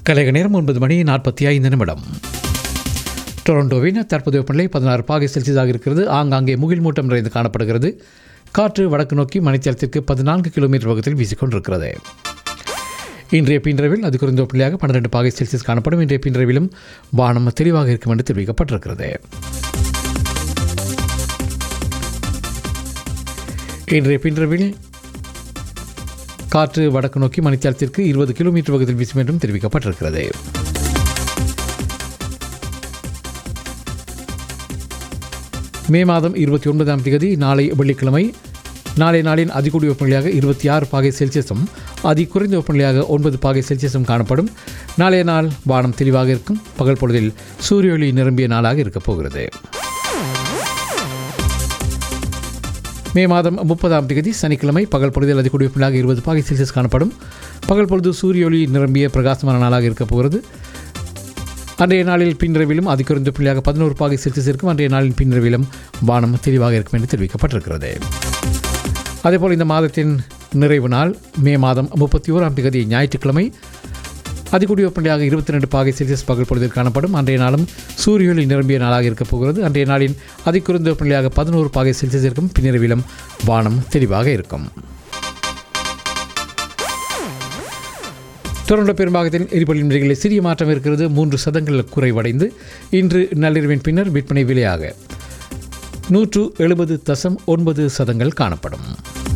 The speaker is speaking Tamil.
கலைக நேரம் ஒன்பது மணி நாற்பத்தி ஐந்து நிமிடம் டொரண்டோவின் தற்போதைய வெப்பநிலை பதினாறு பாகை செல்சியஸாக இருக்கிறது ஆங்காங்கே முகில் மூட்டம் நிறைந்து காணப்படுகிறது காற்று வடக்கு நோக்கி மணித்தியாலத்திற்கு பதினான்கு கிலோமீட்டர் வேகத்தில் வீசிக்கொண்டிருக்கிறது இன்றைய பின்றவில் அது குறைந்த வெப்பநிலையாக பன்னிரண்டு பாகை செல்சியஸ் காணப்படும் இன்றைய பின்றவிலும் வானம் தெளிவாக இருக்கும் என்று தெரிவிக்கப்பட்டிருக்கிறது இன்றைய பின்றவில் காற்று வடக்கு நோக்கி மணித்தியாலத்திற்கு இருபது கிலோமீட்டர் வேகத்தில் வீசும் என்றும் தெரிவிக்கப்பட்டிருக்கிறது மே மாதம் இருபத்தி ஒன்பதாம் தேதி நாளை வெள்ளிக்கிழமை நாளை நாளின் அதிகூடிய வெப்பநிலையாக இருபத்தி ஆறு பாகை செல்சியஸும் அதி குறைந்த வெப்பநிலையாக ஒன்பது பாகை செல்சியஸும் காணப்படும் நாளைய நாள் வானம் தெளிவாக இருக்கும் பகல் பொழுதில் சூரிய ஒளி நிரம்பிய நாளாக இருக்கப் போகிறது மே மாதம் முப்பதாம் தேதி சனிக்கிழமை பகல் பொழுதில் அதிகூடிய வெப்பநிலையாக இருபது பாகை செல்சியஸ் காணப்படும் பகல் பொழுது சூரிய ஒளி நிரம்பிய பிரகாசமான நாளாக இருக்கப் போகிறது அன்றைய நாளில் பின்னிரவிலும் அதிகுறைந்த புள்ளியாக பதினோரு பாகை செல்சியஸ் இருக்கும் அன்றைய நாளின் பின்னிரவிலும் வானம் தெளிவாக இருக்கும் என்று தெரிவிக்கப்பட்டிருக்கிறது அதேபோல் இந்த மாதத்தின் நிறைவு நாள் மே மாதம் முப்பத்தி ஓராம் தேதி ஞாயிற்றுக்கிழமை அதிகூடிய வெப்பநிலையாக இருபத்தி ரெண்டு பாகை செல்சியஸ் பகல் பொழுதில் காணப்படும் அன்றைய நாளும் சூரிய ஒளி நிரம்பிய நாளாக இருக்கப் போகிறது அன்றைய நாளின் அதிகுறைந்த வெப்பநிலையாக பதினோரு பாகை செல்சியஸ் இருக்கும் பின்னிரவிலும் வானம் தெளிவாக இருக்கும் தொடர்ந்த பெரும்பாகத்தில் எரிபொருளின் விலைகளில் சிறிய மாற்றம் இருக்கிறது மூன்று சதங்கள் குறைவடைந்து இன்று நள்ளிரவின் பின்னர் விற்பனை விலையாக நூற்று எழுபது தசம் ஒன்பது சதங்கள் காணப்படும்